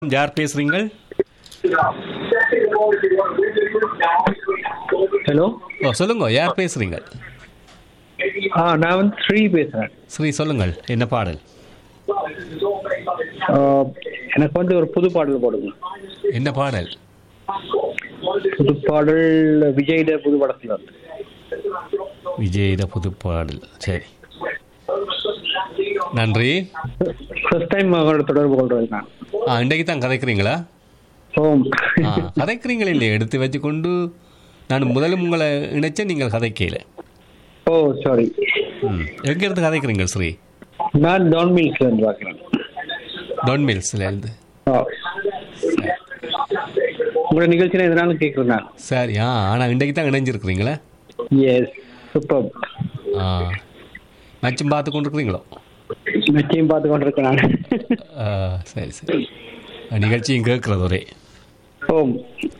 யார் பேசுறீங்கள் ஹலோ ஓ சொல்லுங்க யார் பேசுறீங்க ஆ நான் வந்து ஸ்ரீ பேசுகிறேன் ஸ்ரீ சொல்லுங்கள் என்ன பாடல் எனக்கு வந்து ஒரு புது பாடல் போடுங்க என்ன பாடல் புது பாடல் விஜய்ட புது படத்தில் வந்து விஜயிட புது பாடல் சரி நன்றி ஃபர்ஸ்ட் டைம் அவரோட தொடர்பு கொள்றது நான் ஆ இன்றைக்கு தான் கதைக்கிறீங்களா ஓம் ஆ கதைக்கிறீங்களே இல்லையா எடுத்து வச்சுக்கொண்டு நான் முதலும் உங்களை இணைச்ச நீங்கள் கதைக்கல ஓ சாரி ம் எங்கேருந்து கதைக்கிறீங்க ஸ்ரீ நான் டான் மில்ஸ்ல இருந்து பார்க்குறேன் டொன் மில்ஸ்ல இருந்து ஓ உங்களோட நிகழ்ச்சியில் எதனாலும் கேட்குறேன் நான் சரி ஆ ஆனால் இன்றைக்கு தான் இணைஞ்சிருக்கிறீங்களா எஸ் சூப்பர் ஆ நச்சும் பார்த்து கொண்டு இருக்கிறீங்களோ நிச்சயம் பார்த்து கொண்டிருக்கேன் நான் ஆ, சரி சரி நிகழ்ச்சியும் கேட்குறது ஒரே ஓம்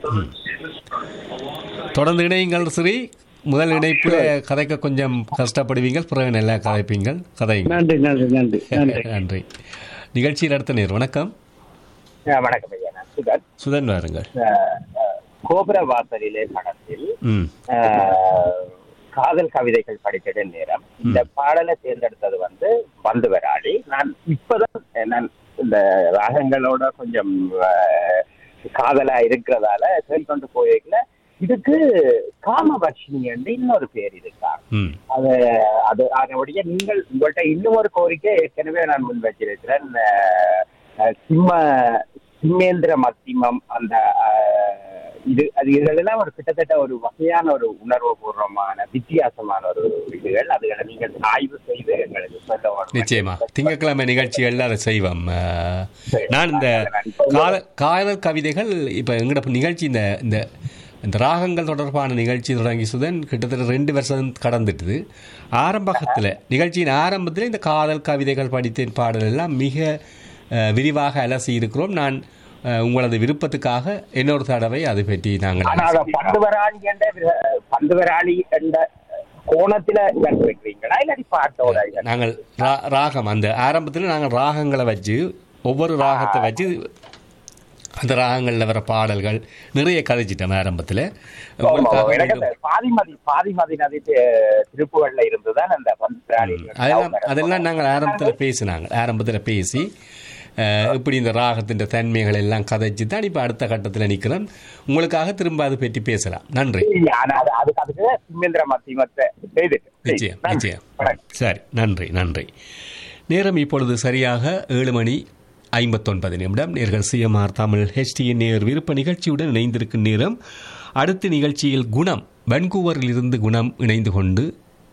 தொடர்ந்து இணையுங்கள் ஸ்ரீ முதல் இணைப்பில் கதைக்க கொஞ்சம் கஷ்டப்படுவீங்கள் பிறகு நல்லா கதைப்பீங்கள் கதைங்க நன்றி நன்றி நன்றி நன்றி நன்றி நிகழ்ச்சியில் அடுத்த நேர் வணக்கம் அஹ் வணக்கம் ஐயா நான் சுதன் சுதன் வாருங்கள் அஹ் அஹ் கோபுர வாசலிலே படத்தில் ம் அஹ், காதல் கவிதைகள் படிக்கிற நேரம் இந்த பாடலை தேர்ந்தெடுத்தது வந்து பந்து வராளி நான் இப்பதான் நான் இந்த ராகங்களோட கொஞ்சம் அஹ், காதலா இருக்கிறதால கொண்டு போயிருக்கல இதுக்கு காமவர்ஷினி என்று இன்னொரு பேர் இருக்கா ம் அது அது அதனுடைய நீங்கள் உங்கள்கிட்ட இன்னும் ஒரு கோரிக்கை ஏற்கனவே நான் முன் வச்சிருக்கிறேன் அஹ், அஹ், சிம்ம சிம்மேந்திர மத்திமம் அந்த அஹ், இது அது இதெல்லாம் ஒரு கிட்டத்தட்ட ஒரு வகையான ஒரு உணர்வு பூர்வமான வித்தியாசமான ஒரு இதுகள் அதுகளை நீங்கள் ஆய்வு செய்து எங்களுக்கு சொல்ல வேண்டும். நிச்சயமா திங்கட்கிழமை நிகழ்ச்சிகள் அதை செய்வோம் ஆ, நான் இந்த காதல் காதல் கவிதைகள் இப்போ எங்கட நிகழ்ச்சி இந்த இந்த இந்த ராகங்கள் தொடர்பான நிகழ்ச்சி தொடங்கி சுதன் கிட்டத்தட்ட ரெண்டு வருஷம் கடந்துட்டுது ஆரம்பத்தில் நிகழ்ச்சியின் ஆரம்பத்தில் இந்த காதல் கவிதைகள் படித்தேன் பாடல் எல்லாம் மிக ஆ, விரிவாக அலசி இருக்கிறோம் நான் ஆ, உங்களது விருப்பத்துக்காக இன்னொரு தடவை அதை பற்றி நாங்கள் ஆனா அதை பந்துவராளி என்ற அஹ், பந்துவராளி என்ற கோணத்துல கண்டிருக்கிறீங்களா இல்லாட்டி பாட்டோட இதை? நாங்கள் ரா- ராகம் அந்த ஆரம்பத்தில் நாங்கள் ராகங்களை வச்சு ஒவ்வொரு ராகத்தை வச்சு அந்த ராகங்களில் வர பாடல்கள் நிறைய கதைச்சிட்டோம் ஆரம்பத்தில் ஆமா, எனக்கு அந்த பாதிமதி பாதிமதி நதி தி- திருப்புகள்ல இருந்துதான் அந்த பந்துவராளி அதெல்லாம் அதெல்லாம் நாங்கள் ஆரம்பத்தில் பேசினாங்க ஆரம்பத்தில் பேசி அஹ், இப்படி இந்த ராகத்தின் தன்மைகள் எல்லாம் கதைச்சு தான் இப்போ அடுத்த கட்டத்தில் நிற்கிறோம் உங்களுக்காக திரும்ப அதை பற்றி பேசலாம் நன்றி இல்ல, ஆனா அது- அதுக்கு அதுக்கு சிம்மேந்திர மத்தியமத்தை செய்துட்டு நிச்சயம் நன்றி. நிச்சயம் வணக்கம். சரி நன்றி நன்றி நேரம் இப்பொழுது சரியாக ஏழு மணி ஐம்பத்தொன்பது நிமிடம் நேர்கள் சிஎம்ஆர் தமிழ் ஹெச்டிஎன் நேர் விருப்ப நிகழ்ச்சியுடன் இணைந்திருக்கும் நேரம் அடுத்த நிகழ்ச்சியில் குணம் வன்கூவரில் இருந்து குணம் இணைந்து கொண்டு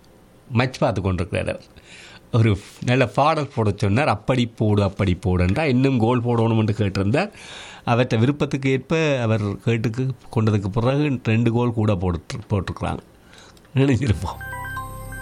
மச் பார்த்து கொண்டிருக்கிறார் அவர். ஒரு நல்ல பாடல் போட சொன்னார் அப்படி போடு அப்படி போடு என்றால் இன்னும் கோல் போடணும் என்று கேட்டிருந்தார் அவற்றை விருப்பத்துக்கு ஏற்ப அவர் கேட்டுக்கு கொண்டதுக்கு பிறகு ரெண்டு கோல் கூட போட்டு போட்டிருக்கிறாங்க நினைச்சிருப்போம்